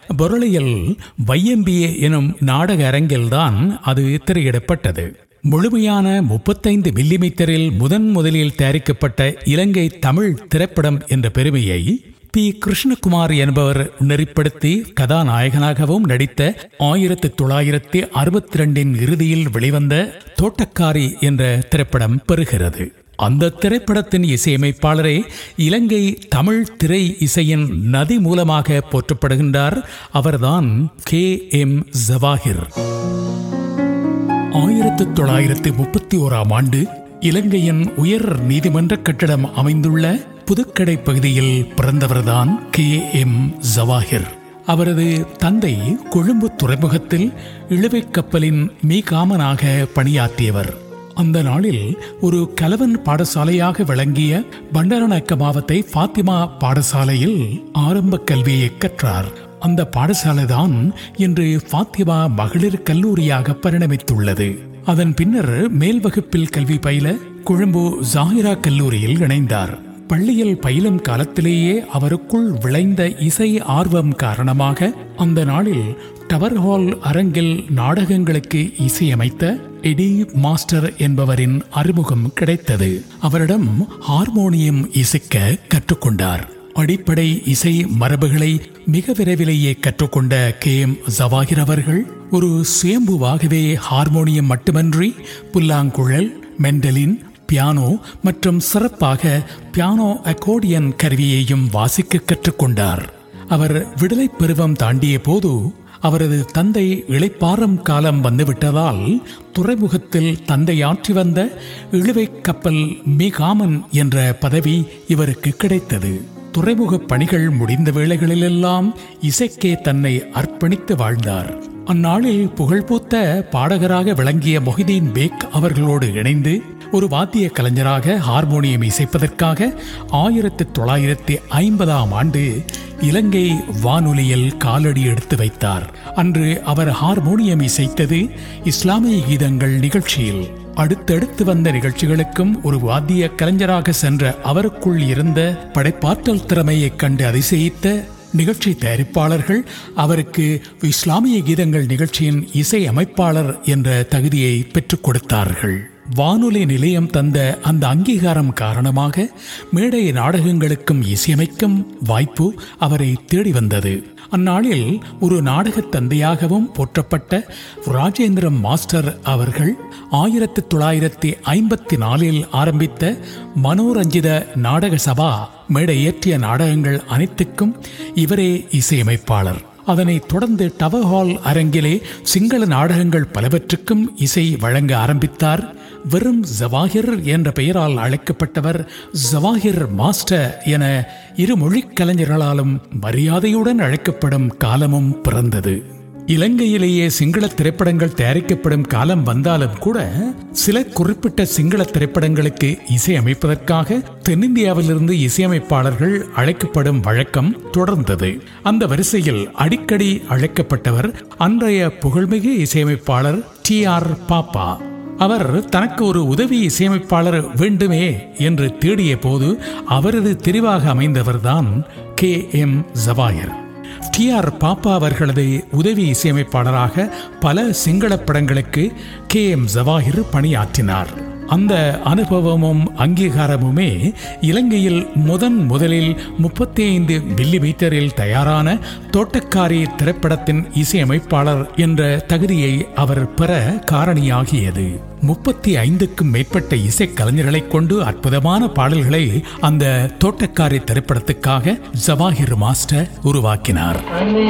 பொருளியல் வையம்பிஏ எனும் நாடக அரங்கில்தான் அது திரையிடப்பட்டது முழுமையான முப்பத்தைந்து மில்லிமீட்டரில் முதன் முதலில் தயாரிக்கப்பட்ட இலங்கை தமிழ் திரைப்படம் என்ற பெருமையை பி கிருஷ்ணகுமார் என்பவர் நெறிப்படுத்தி கதாநாயகனாகவும் நடித்த ஆயிரத்தி தொள்ளாயிரத்தி அறுபத்தி ரெண்டின் இறுதியில் வெளிவந்த தோட்டக்காரி என்ற திரைப்படம் பெறுகிறது அந்த திரைப்படத்தின் இசையமைப்பாளரே இலங்கை தமிழ் திரை இசையின் நதி மூலமாக போற்றப்படுகின்றார் அவர்தான் கே எம் ஜவாஹிர் ஆயிரத்தி தொள்ளாயிரத்தி முப்பத்தி ஓராம் ஆண்டு இலங்கையின் உயர் நீதிமன்ற கட்டடம் அமைந்துள்ள புதுக்கடை பகுதியில் பிறந்தவர்தான் கே எம் ஜவாஹிர் அவரது தந்தை கொழும்பு துறைமுகத்தில் இழுவைக் கப்பலின் மீகாமனாக பணியாற்றியவர் அந்த நாளில் ஒரு கலவன் பாடசாலையாக விளங்கிய பண்டரநாயக்க மாவத்தை ஃபாத்திமா பாடசாலையில் ஆரம்ப கல்வியை கற்றார் அந்த பாடசாலைதான் இன்று ஃபாத்திமா மகளிர் கல்லூரியாக பரிணமித்துள்ளது அதன் பின்னர் மேல் வகுப்பில் கல்வி பயில கொழும்பு ஜாகிரா கல்லூரியில் இணைந்தார் பள்ளியில் பயிலும் காலத்திலேயே அவருக்குள் விளைந்த இசை ஆர்வம் காரணமாக அந்த நாளில் டவர் ஹால் அரங்கில் நாடகங்களுக்கு இசையமைத்த எடி மாஸ்டர் என்பவரின் அறிமுகம் கிடைத்தது அவரிடம் ஹார்மோனியம் இசைக்க கற்றுக்கொண்டார் அடிப்படை இசை மரபுகளை மிக விரைவிலேயே கற்றுக்கொண்ட கே எம் ஜவாஹிர் அவர்கள் ஒரு சுயம்புவாகவே ஹார்மோனியம் மட்டுமன்றி புல்லாங்குழல் மெண்டலின் பியானோ மற்றும் சிறப்பாக பியானோ அக்கோர்டியன் கருவியையும் வாசிக்க கற்றுக்கொண்டார் அவர் விடுதலை பருவம் தாண்டிய போது அவரது தந்தை இளைப்பாறும் காலம் வந்துவிட்டதால் துறைமுகத்தில் தந்தை ஆற்றி வந்த இழுவைக் கப்பல் மீகாமன் என்ற பதவி இவருக்கு கிடைத்தது துறைமுக பணிகள் முடிந்த வேளைகளிலெல்லாம் இசைக்கே தன்னை அர்ப்பணித்து வாழ்ந்தார் அந்நாளில் புகழ்பூத்த பாடகராக விளங்கிய மொஹிதீன் பேக் அவர்களோடு இணைந்து ஒரு வாத்திய கலைஞராக ஹார்மோனியம் இசைப்பதற்காக ஆயிரத்தி தொள்ளாயிரத்தி ஐம்பதாம் ஆண்டு இலங்கை வானொலியில் காலடி எடுத்து வைத்தார் அன்று அவர் ஹார்மோனியம் இசைத்தது இஸ்லாமிய கீதங்கள் நிகழ்ச்சியில் அடுத்தடுத்து வந்த நிகழ்ச்சிகளுக்கும் ஒரு வாத்திய கலைஞராக சென்ற அவருக்குள் இருந்த படைப்பாற்றல் திறமையைக் கண்டு அதிசயித்த நிகழ்ச்சி தயாரிப்பாளர்கள் அவருக்கு இஸ்லாமிய கீதங்கள் நிகழ்ச்சியின் இசை அமைப்பாளர் என்ற தகுதியை பெற்றுக் கொடுத்தார்கள் வானொலி நிலையம் தந்த அந்த அங்கீகாரம் காரணமாக மேடை நாடகங்களுக்கும் இசையமைக்கும் வாய்ப்பு அவரை தேடி வந்தது அந்நாளில் ஒரு நாடகத் தந்தையாகவும் போற்றப்பட்ட ராஜேந்திரம் மாஸ்டர் அவர்கள் ஆயிரத்தி தொள்ளாயிரத்தி ஐம்பத்தி நாலில் ஆரம்பித்த மனோரஞ்சித நாடக சபா மேடையேற்றிய நாடகங்கள் அனைத்துக்கும் இவரே இசையமைப்பாளர் அதனைத் தொடர்ந்து டவர் ஹால் அரங்கிலே சிங்கள நாடகங்கள் பலவற்றுக்கும் இசை வழங்க ஆரம்பித்தார் வெறும் ஜவாஹிர் என்ற பெயரால் அழைக்கப்பட்டவர் ஜவாஹிர் மாஸ்டர் என இரு மொழிக் கலைஞர்களாலும் மரியாதையுடன் அழைக்கப்படும் காலமும் பிறந்தது இலங்கையிலேயே சிங்கள திரைப்படங்கள் தயாரிக்கப்படும் காலம் வந்தாலும் கூட சில குறிப்பிட்ட சிங்கள திரைப்படங்களுக்கு இசையமைப்பதற்காக தென்னிந்தியாவிலிருந்து இசையமைப்பாளர்கள் அழைக்கப்படும் வழக்கம் தொடர்ந்தது அந்த வரிசையில் அடிக்கடி அழைக்கப்பட்டவர் அன்றைய புகழ்மிகு இசையமைப்பாளர் டி ஆர் பாப்பா அவர் தனக்கு ஒரு உதவி இசையமைப்பாளர் வேண்டுமே என்று தேடிய போது அவரது தெரிவாக அமைந்தவர்தான் கே எம் ஜவாயர் டி ஆர் பாப்பா அவர்களது உதவி இசையமைப்பாளராக பல சிங்கள படங்களுக்கு கே எம் ஜவாஹிர் பணியாற்றினார் அந்த அனுபவமும் அங்கீகாரமுமே இலங்கையில் முதன் முதலில் முப்பத்தி ஐந்து மில்லி மீட்டரில் தயாரான தோட்டக்காரி திரைப்படத்தின் இசையமைப்பாளர் என்ற தகுதியை அவர் பெற காரணியாகியது முப்பத்தி ஐந்துக்கும் மேற்பட்ட இசைக்கலைஞர்களைக் கொண்டு அற்புதமான பாடல்களை அந்த தோட்டக்காரி திரைப்படத்துக்காக ஜவாஹிர் மாஸ்டர் உருவாக்கினார்